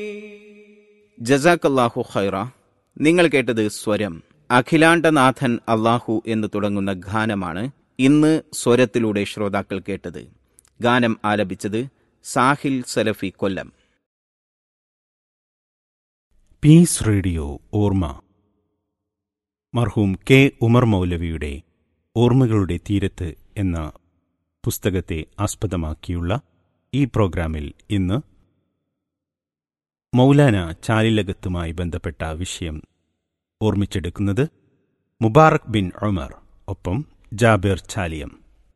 ജസാക്കല്ലാഹു ഖൈറ നിങ്ങൾ കേട്ടത് സ്വരം അഖിലാണ്ടനാഥൻ അള്ളാഹു എന്ന് തുടങ്ങുന്ന ഗാനമാണ് ഇന്ന് സ്വരത്തിലൂടെ ശ്രോതാക്കൾ കേട്ടത് ഗാനം ആലപിച്ചത് സാഹിൽ സലഫി കൊല്ലം പീസ് റേഡിയോ ഓർമ്മ മർഹൂം കെ ഉമർ മൗലവിയുടെ ഓർമ്മകളുടെ തീരത്ത് എന്ന പുസ്തകത്തെ ആസ്പദമാക്കിയുള്ള ഈ പ്രോഗ്രാമിൽ ഇന്ന് മൗലാന ചാലിലകത്തുമായി ബന്ധപ്പെട്ട വിഷയം ഓർമ്മിച്ചെടുക്കുന്നത് മുബാറക് ബിൻ ഉമർ ഒപ്പം ജാബിർ ചാലിയം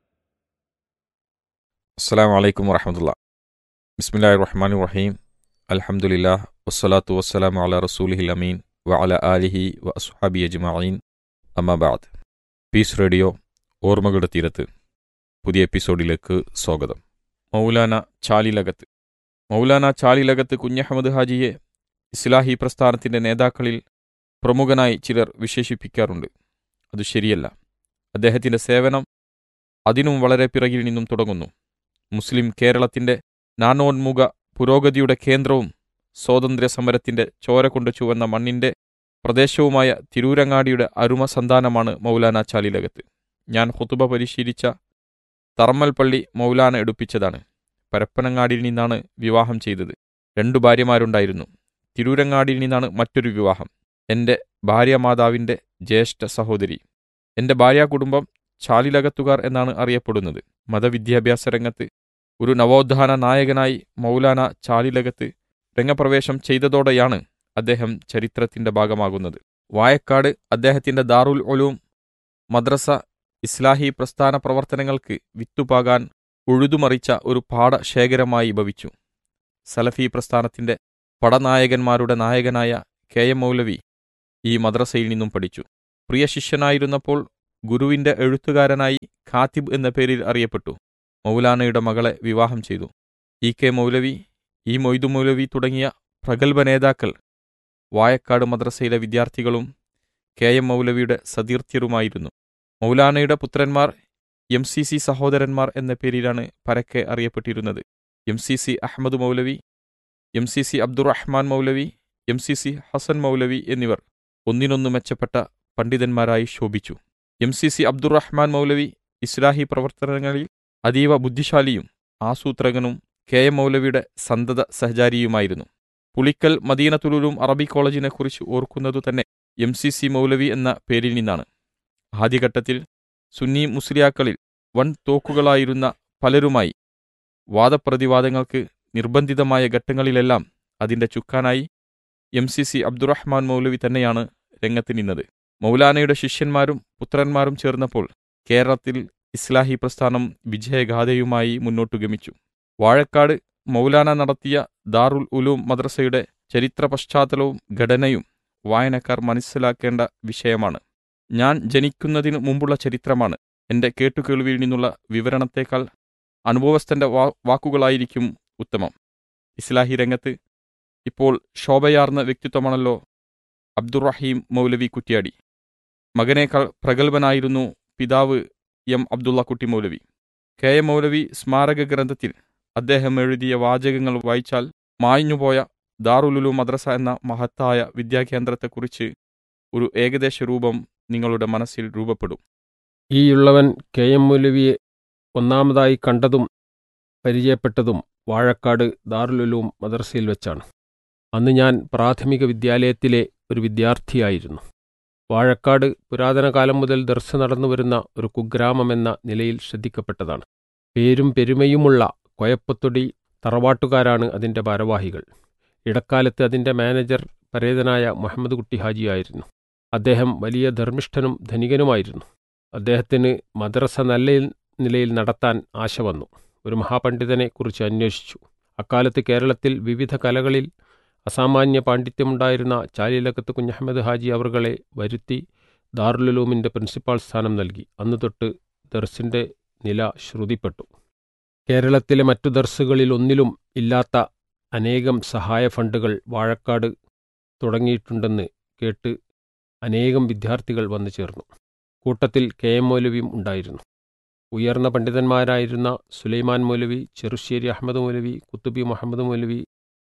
അസ്സാം വലൈക്കും വറഹമത്തുള്ള ബിസ്മില്ലാ റഹ്മാൻ റഹീം അൽഹംദുലില്ലാ വസ്സലാത്തു വസ്സലാമു അല റസൂലിഹിൽ അമീൻ വ അല ആലിഹി വ അസ്ഹാബി അജ്മഈൻ അമ്മബാദ് പീസ് റേഡിയോ ഓർമ്മകളുടെ തീരത്ത് പുതിയ എപ്പിസോഡിലേക്ക് സ്വാഗതം മൗലാന ചാലിലകത്ത് മൗലാന ചാലിലകത്ത് കുഞ്ഞഹമ്മദ് ഹാജിയെ ഇസ്ലാഹി പ്രസ്ഥാനത്തിൻ്റെ നേതാക്കളിൽ പ്രമുഖനായി ചിലർ വിശേഷിപ്പിക്കാറുണ്ട് അത് ശരിയല്ല അദ്ദേഹത്തിൻ്റെ സേവനം അതിനും വളരെ പിറകിൽ നിന്നും തുടങ്ങുന്നു മുസ്ലിം കേരളത്തിന്റെ നാനോന്മുഖ പുരോഗതിയുടെ കേന്ദ്രവും സ്വാതന്ത്ര്യ സമരത്തിന്റെ ചോര കൊണ്ട് ചുവന്ന മണ്ണിന്റെ പ്രദേശവുമായ തിരൂരങ്ങാടിയുടെ അരുമ സന്താനമാണ് മൗലാന ചാലിലകത്ത് ഞാൻ ഹുതുബ പരിശീലിച്ച തറമ്മൽ പള്ളി മൗലാന എടുപ്പിച്ചതാണ് പരപ്പനങ്ങാടിയിൽ നിന്നാണ് വിവാഹം ചെയ്തത് രണ്ടു ഭാര്യമാരുണ്ടായിരുന്നു തിരൂരങ്ങാടിയിൽ നിന്നാണ് മറ്റൊരു വിവാഹം എൻ്റെ ഭാര്യമാതാവിൻ്റെ ജ്യേഷ്ഠ സഹോദരി എൻ്റെ ഭാര്യാ കുടുംബം ചാലിലകത്തുകാർ എന്നാണ് അറിയപ്പെടുന്നത് മതവിദ്യാഭ്യാസ രംഗത്ത് ഒരു നവോത്ഥാന നായകനായി മൗലാന ചാലിലകത്ത് രംഗപ്രവേശം ചെയ്തതോടെയാണ് അദ്ദേഹം ചരിത്രത്തിന്റെ ഭാഗമാകുന്നത് വായക്കാട് അദ്ദേഹത്തിന്റെ ദാറുൽ ഒലൂം മദ്രസ ഇസ്ലാഹി പ്രസ്ഥാന പ്രവർത്തനങ്ങൾക്ക് വിത്തുപാകാൻ ഉഴുതുമറിച്ച ഒരു പാഠശേഖരമായി ഭവിച്ചു സലഫി പ്രസ്ഥാനത്തിന്റെ പടനായകന്മാരുടെ നായകനായ കെ എം മൗലവി ഈ മദ്രസയിൽ നിന്നും പഠിച്ചു പ്രിയ ശിഷ്യനായിരുന്നപ്പോൾ ഗുരുവിന്റെ എഴുത്തുകാരനായി ഖാത്തിബ് എന്ന പേരിൽ അറിയപ്പെട്ടു മൗലാനയുടെ മകളെ വിവാഹം ചെയ്തു ഇ കെ മൗലവി ഇ മൊയ്തു മൗലവി തുടങ്ങിയ പ്രഗത്ഭ നേതാക്കൾ വായക്കാട് മദ്രസയിലെ വിദ്യാർത്ഥികളും കെ എം മൗലവിയുടെ സതീർത്ഥ്യരുമായിരുന്നു മൗലാനയുടെ പുത്രന്മാർ എം സി സി സഹോദരന്മാർ എന്ന പേരിലാണ് പരക്കെ അറിയപ്പെട്ടിരുന്നത് എം സി സി അഹമ്മദ് മൗലവി എം സി സി അബ്ദുറഹ്മാൻ മൗലവി എം സി സി ഹസൻ മൗലവി എന്നിവർ ഒന്നിനൊന്നു മെച്ചപ്പെട്ട പണ്ഡിതന്മാരായി ശോഭിച്ചു എം സി സി അബ്ദുറഹ്മാൻ മൗലവി ഇസ്ലാഹി പ്രവർത്തനങ്ങളിൽ അതീവ ബുദ്ധിശാലിയും ആസൂത്രകനും കെ എം മൗലവിയുടെ സന്തത സഹചാരിയുമായിരുന്നു പുളിക്കൽ മദീനത്തുലൂലും അറബി കോളേജിനെക്കുറിച്ച് ഓർക്കുന്നതു തന്നെ എം സി സി മൗലവി എന്ന പേരിൽ നിന്നാണ് ആദ്യഘട്ടത്തിൽ സുന്നി മുസ്ലിയാക്കളിൽ വൻ തോക്കുകളായിരുന്ന പലരുമായി വാദപ്രതിവാദങ്ങൾക്ക് നിർബന്ധിതമായ ഘട്ടങ്ങളിലെല്ലാം അതിന്റെ ചുക്കാനായി എം സി സി അബ്ദുറഹ്മാൻ മൗലവി തന്നെയാണ് രംഗത്ത് നിന്നത് മൗലാനയുടെ ശിഷ്യന്മാരും പുത്രന്മാരും ചേർന്നപ്പോൾ കേരളത്തിൽ ഇസ്ലാഹി പ്രസ്ഥാനം വിജയഗാഥയുമായി മുന്നോട്ടു ഗമിച്ചു വാഴക്കാട് മൗലാന നടത്തിയ ദാറുൽ ഉലൂം മദ്രസയുടെ ചരിത്ര പശ്ചാത്തലവും ഘടനയും വായനക്കാർ മനസ്സിലാക്കേണ്ട വിഷയമാണ് ഞാൻ ജനിക്കുന്നതിന് മുമ്പുള്ള ചരിത്രമാണ് എന്റെ കേട്ടുകേൾവിയിൽ നിന്നുള്ള വിവരണത്തേക്കാൾ അനുഭവസ്ഥന്റെ വാ വാക്കുകളായിരിക്കും ഉത്തമം ഇസ്ലാഹി രംഗത്ത് ഇപ്പോൾ ശോഭയാർന്ന വ്യക്തിത്വമാണല്ലോ അബ്ദുറഹീം മൗലവി കുറ്റ്യാടി മകനേക്കാൾ പ്രഗത്ഭനായിരുന്നു പിതാവ് എം അബ്ദുള്ള കുട്ടി മൗലവി കെ എം മൗലവി സ്മാരക ഗ്രന്ഥത്തിൽ അദ്ദേഹം എഴുതിയ വാചകങ്ങൾ വായിച്ചാൽ മായ്ഞ്ഞുപോയ ദാറുലുലു മദ്രസ എന്ന മഹത്തായ വിദ്യാകേന്ദ്രത്തെക്കുറിച്ച് ഒരു ഏകദേശ രൂപം നിങ്ങളുടെ മനസ്സിൽ രൂപപ്പെടും ഈയുള്ളവൻ കെ എം മൗലവിയെ ഒന്നാമതായി കണ്ടതും പരിചയപ്പെട്ടതും വാഴക്കാട് ദാറുലുലൂം മദ്രസയിൽ വെച്ചാണ് അന്ന് ഞാൻ പ്രാഥമിക വിദ്യാലയത്തിലെ ഒരു വിദ്യാർത്ഥിയായിരുന്നു വാഴക്കാട് പുരാതന കാലം മുതൽ ദർശ നടന്നുവരുന്ന ഒരു കുഗ്രാമമെന്ന നിലയിൽ ശ്രദ്ധിക്കപ്പെട്ടതാണ് പേരും പെരുമയുമുള്ള കൊയപ്പത്തൊടി തറവാട്ടുകാരാണ് അതിൻ്റെ ഭാരവാഹികൾ ഇടക്കാലത്ത് അതിൻ്റെ മാനേജർ പരേതനായ മുഹമ്മദ് കുട്ടി ഹാജിയായിരുന്നു അദ്ദേഹം വലിയ ധർമ്മിഷ്ഠനും ധനികനുമായിരുന്നു അദ്ദേഹത്തിന് മദ്രസ നല്ല നിലയിൽ നടത്താൻ ആശ വന്നു ഒരു മഹാപണ്ഡിതനെ കുറിച്ച് അന്വേഷിച്ചു അക്കാലത്ത് കേരളത്തിൽ വിവിധ കലകളിൽ അസാമാന്യ പാണ്ഡിത്യമുണ്ടായിരുന്ന ചാലിലകത്ത് കുഞ്ഞഹമ്മദ് ഹാജി അവർകളെ വരുത്തി ദാറുലുലൂമിൻ്റെ പ്രിൻസിപ്പാൾ സ്ഥാനം നൽകി അന്ന് തൊട്ട് ദർസിൻ്റെ നില ശ്രുതിപ്പെട്ടു കേരളത്തിലെ മറ്റു ദർസുകളിൽ ഒന്നിലും ഇല്ലാത്ത അനേകം സഹായ ഫണ്ടുകൾ വാഴക്കാട് തുടങ്ങിയിട്ടുണ്ടെന്ന് കേട്ട് അനേകം വിദ്യാർത്ഥികൾ വന്നു ചേർന്നു കൂട്ടത്തിൽ കെ എം മൗലവിയും ഉണ്ടായിരുന്നു ഉയർന്ന പണ്ഡിതന്മാരായിരുന്ന സുലൈമാൻ മൗലവി ചെറുശ്ശേരി അഹമ്മദ് മൗലവി കുത്തുബി മുഹമ്മദ് മൗലവി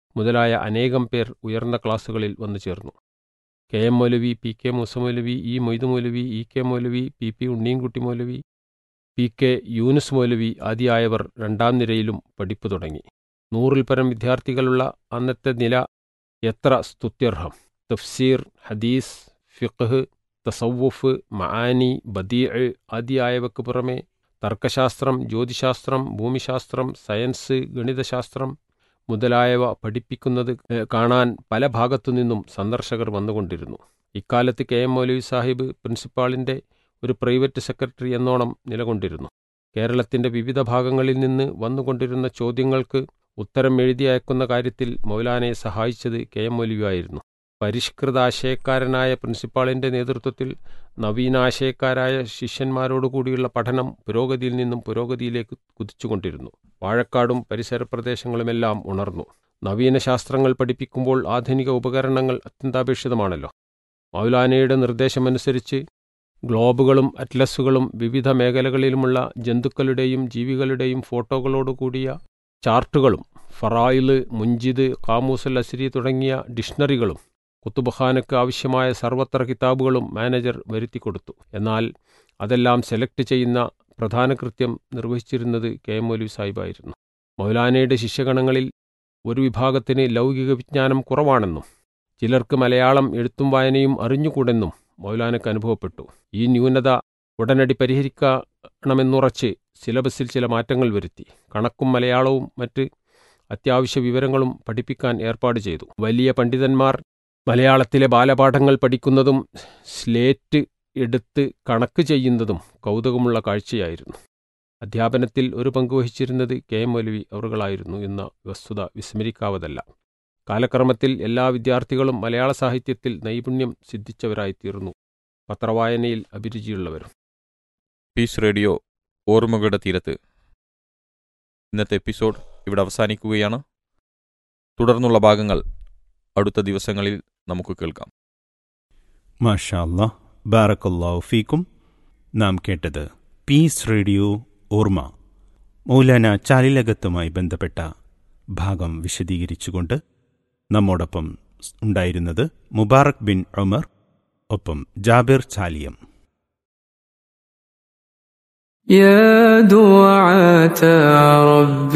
മുതലായ അനേകം പേർ ഉയർന്ന ക്ലാസുകളിൽ വന്നു ചേർന്നു കെ എം മൗലവി പി കെ മൂസ മൗലവി ഇ മൊയ്തു മൗലവി ഇ കെ മൗലവി പി പി ഉണ്ണിയൻകുട്ടി മൗലവി പി കെ യൂനുസ് മൗലവി ആദിയായവർ രണ്ടാം നിരയിലും പഠിപ്പ് തുടങ്ങി നൂറിൽ പരം വിദ്യാർത്ഥികളുള്ള അന്നത്തെ നില എത്ര സ്തുത്യർഹം തഫ്സീർ ഹദീസ് ഫിഖ് തസവുഫ് മആനി ബദീ ആദിയായവയ്ക്ക് പുറമെ തർക്കശാസ്ത്രം ജ്യോതിശാസ്ത്രം ഭൂമിശാസ്ത്രം സയൻസ് ഗണിതശാസ്ത്രം മുതലായവ പഠിപ്പിക്കുന്നത് ഏഹ്, കാണാൻ പല ഭാഗത്തു നിന്നും സന്ദർശകർ വന്നുകൊണ്ടിരുന്നു ഇക്കാലത്ത് കെ എം മൗലവി സാഹിബ് പ്രിൻസിപ്പാളിൻ്റെ ഒരു പ്രൈവറ്റ് സെക്രട്ടറി എന്നോണം നിലകൊണ്ടിരുന്നു കേരളത്തിൻ്റെ വിവിധ ഭാഗങ്ങളിൽ നിന്ന് വന്നുകൊണ്ടിരുന്ന ചോദ്യങ്ങൾക്ക് ഉത്തരം എഴുതി അയക്കുന്ന കാര്യത്തിൽ മൗലാനയെ സഹായിച്ചത് കെ എം മൗലവിയായിരുന്നു പരിഷ്കൃതാശയക്കാരനായ പ്രിൻസിപ്പാളിൻ്റെ നേതൃത്വത്തിൽ നവീനാശയക്കാരായ ശിഷ്യന്മാരോടുകൂടിയുള്ള പഠനം പുരോഗതിയിൽ നിന്നും പുരോഗതിയിലേക്ക് കുതിച്ചുകൊണ്ടിരുന്നു വാഴക്കാടും പരിസര പ്രദേശങ്ങളുമെല്ലാം ഉണർന്നു നവീന ശാസ്ത്രങ്ങൾ പഠിപ്പിക്കുമ്പോൾ ആധുനിക ഉപകരണങ്ങൾ അത്യന്താപേക്ഷിതമാണല്ലോ മൗലാനയുടെ നിർദ്ദേശമനുസരിച്ച് ഗ്ലോബുകളും അറ്റ്ലസുകളും വിവിധ മേഖലകളിലുമുള്ള ജന്തുക്കളുടെയും ജീവികളുടെയും ഫോട്ടോകളോടുകൂടിയ ചാർട്ടുകളും ഫറായില് മുഞ്ചിദ് കാമൂസൽ അസിരി തുടങ്ങിയ ഡിക്ഷണറികളും കുത്തുബഖാനക്ക് ആവശ്യമായ സർവത്ര കിതാബുകളും മാനേജർ വരുത്തിക്കൊടുത്തു എന്നാൽ അതെല്ലാം സെലക്ട് ചെയ്യുന്ന പ്രധാന കൃത്യം നിർവഹിച്ചിരുന്നത് കെ എം മൗലവി സാഹിബായിരുന്നു മൗലാനയുടെ ശിഷ്യഗണങ്ങളിൽ ഒരു വിഭാഗത്തിന് ലൗകിക വിജ്ഞാനം കുറവാണെന്നും ചിലർക്ക് മലയാളം എഴുത്തും വായനയും അറിഞ്ഞുകൂടെന്നും മൗലാനക്ക് അനുഭവപ്പെട്ടു ഈ ന്യൂനത ഉടനടി പരിഹരിക്കണമെന്നുറച്ച് സിലബസിൽ ചില മാറ്റങ്ങൾ വരുത്തി കണക്കും മലയാളവും മറ്റ് അത്യാവശ്യ വിവരങ്ങളും പഠിപ്പിക്കാൻ ഏർപ്പാട് ചെയ്തു വലിയ പണ്ഡിതന്മാർ മലയാളത്തിലെ ബാലപാഠങ്ങൾ പഠിക്കുന്നതും സ്ലേറ്റ് എടുത്ത് കണക്ക് ചെയ്യുന്നതും കൗതുകമുള്ള കാഴ്ചയായിരുന്നു അധ്യാപനത്തിൽ ഒരു പങ്ക് വഹിച്ചിരുന്നത് കെ എം മൗലവി അവറുകളായിരുന്നു എന്ന വസ്തുത വിസ്മരിക്കാവതല്ല കാലക്രമത്തിൽ എല്ലാ വിദ്യാർത്ഥികളും മലയാള സാഹിത്യത്തിൽ നൈപുണ്യം സിദ്ധിച്ചവരായിത്തീർന്നു പത്രവായനയിൽ അഭിരുചിയുള്ളവരും പീസ് റേഡിയോ ഓർമ്മകളുടെ തീരത്ത് ഇന്നത്തെ എപ്പിസോഡ് ഇവിടെ അവസാനിക്കുകയാണ് തുടർന്നുള്ള ഭാഗങ്ങൾ അടുത്ത ദിവസങ്ങളിൽ നമുക്ക് കേൾക്കാം മാഷാ അല്ലാ ബാറക്കല്ലാഹു ഫീക്കും നാം കേട്ടത് പീസ് റേഡിയോ ഓർമ്മ മൗലാന ചാലിലകത്തുമായി ബന്ധപ്പെട്ട ഭാഗം വിശദീകരിച്ചുകൊണ്ട് നമ്മോടൊപ്പം ഉണ്ടായിരുന്നത് മുബാറക് ബിൻ ഉമർ ഒപ്പം ജാബിർ ചാലിയം يا دعاة رب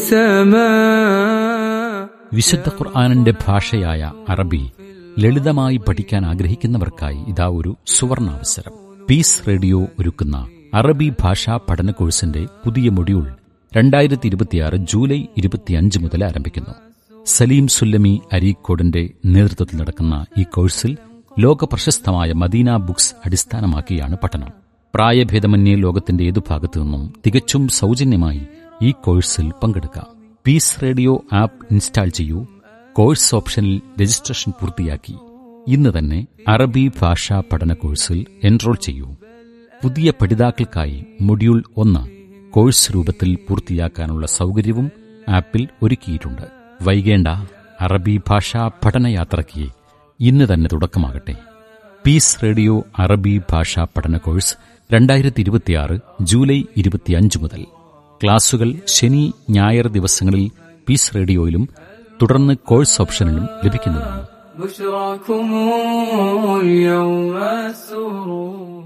السماء വിശുദ്ധ ഖുർആാനിന്റെ ഭാഷയായ അറബി ലളിതമായി പഠിക്കാൻ ആഗ്രഹിക്കുന്നവർക്കായി ഇതാ ഒരു സുവർണാവസരം പീസ് റേഡിയോ ഒരുക്കുന്ന അറബി ഭാഷാ പഠന കോഴ്സിന്റെ പുതിയ മൊഡ്യൂൾ രണ്ടായിരത്തി ഇരുപത്തിയാറ് ജൂലൈ ഇരുപത്തിയഞ്ച് മുതൽ ആരംഭിക്കുന്നു സലീം സുല്ലമി അരീക്കോടിന്റെ നേതൃത്വത്തിൽ നടക്കുന്ന ഈ കോഴ്സിൽ ലോക പ്രശസ്തമായ മദീന ബുക്സ് അടിസ്ഥാനമാക്കിയാണ് പഠനം പ്രായഭേദമന്യേ ലോകത്തിന്റെ ഏതു ഭാഗത്തു നിന്നും തികച്ചും സൗജന്യമായി ഈ കോഴ്സിൽ പങ്കെടുക്കാം പീസ് റേഡിയോ ആപ്പ് ഇൻസ്റ്റാൾ ചെയ്യൂ കോഴ്സ് ഓപ്ഷനിൽ രജിസ്ട്രേഷൻ പൂർത്തിയാക്കി ഇന്ന് തന്നെ അറബി ഭാഷാ പഠന കോഴ്സിൽ എൻറോൾ ചെയ്യൂ പുതിയ പഠിതാക്കൾക്കായി മൊഡ്യൂൾ ഒന്ന് കോഴ്സ് രൂപത്തിൽ പൂർത്തിയാക്കാനുള്ള സൗകര്യവും ആപ്പിൽ ഒരുക്കിയിട്ടുണ്ട് വൈകേണ്ട അറബി ഭാഷാ പഠനയാത്രയ്ക്ക് ഇന്ന് തന്നെ തുടക്കമാകട്ടെ പീസ് റേഡിയോ അറബി ഭാഷാ പഠന കോഴ്സ് രണ്ടായിരത്തി ഇരുപത്തിയാറ് ജൂലൈ ഇരുപത്തിയഞ്ച് മുതൽ ക്ലാസുകൾ ശനി ഞായർ ദിവസങ്ങളിൽ പീസ് റേഡിയോയിലും തുടർന്ന് കോഴ്സ് ഓപ്ഷനിലും ലഭിക്കുന്നതാണ് بشراكم اليوم السرور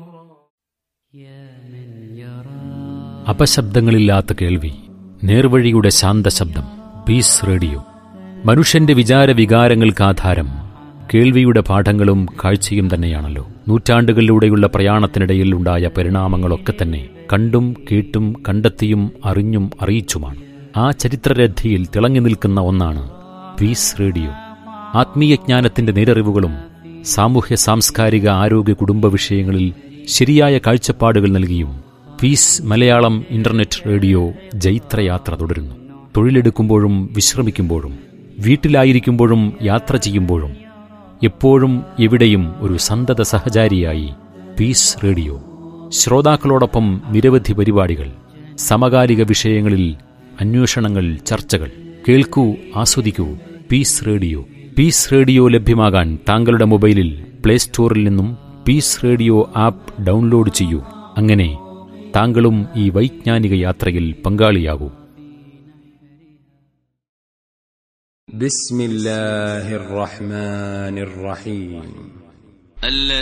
അപശബ്ദങ്ങളില്ലാത്ത കേൾവി നേർവഴിയുടെ ശാന്തശബ്ദം പീസ് റേഡിയോ മനുഷ്യന്റെ വിചാര വികാരങ്ങൾക്ക് ആധാരം കേൾവിയുടെ പാഠങ്ങളും കാഴ്ചയും തന്നെയാണല്ലോ നൂറ്റാണ്ടുകളിലൂടെയുള്ള പ്രയാണത്തിനിടയിൽ ഉണ്ടായ പരിണാമങ്ങളൊക്കെ തന്നെ കണ്ടും കേട്ടും കണ്ടെത്തിയും അറിഞ്ഞും അറിയിച്ചുമാണ് ആ ചരിത്രരഥിയിൽ തിളങ്ങി നിൽക്കുന്ന ഒന്നാണ് പീസ് റേഡിയോ ആത്മീയജ്ഞാനത്തിന്റെ നേരറിവുകളും സാമൂഹ്യ സാംസ്കാരിക ആരോഗ്യ കുടുംബ വിഷയങ്ങളിൽ ശരിയായ കാഴ്ചപ്പാടുകൾ നൽകിയും പീസ് മലയാളം ഇന്റർനെറ്റ് റേഡിയോ ജൈത്രയാത്ര തുടരുന്നു തൊഴിലെടുക്കുമ്പോഴും വിശ്രമിക്കുമ്പോഴും വീട്ടിലായിരിക്കുമ്പോഴും യാത്ര ചെയ്യുമ്പോഴും എപ്പോഴും എവിടെയും ഒരു സന്തത സഹചാരിയായി പീസ് റേഡിയോ ശ്രോതാക്കളോടൊപ്പം നിരവധി പരിപാടികൾ സമകാലിക വിഷയങ്ങളിൽ അന്വേഷണങ്ങൾ ചർച്ചകൾ കേൾക്കൂ ആസ്വദിക്കൂ പീസ് റേഡിയോ പീസ് റേഡിയോ ലഭ്യമാകാൻ താങ്കളുടെ മൊബൈലിൽ പ്ലേ സ്റ്റോറിൽ നിന്നും പീസ് റേഡിയോ ആപ്പ് ഡൗൺലോഡ് ചെയ്യൂ അങ്ങനെ താങ്കളും ഈ വൈജ്ഞാനിക യാത്രയിൽ പങ്കാളിയാകൂ بسم الله الرحمن الرحيم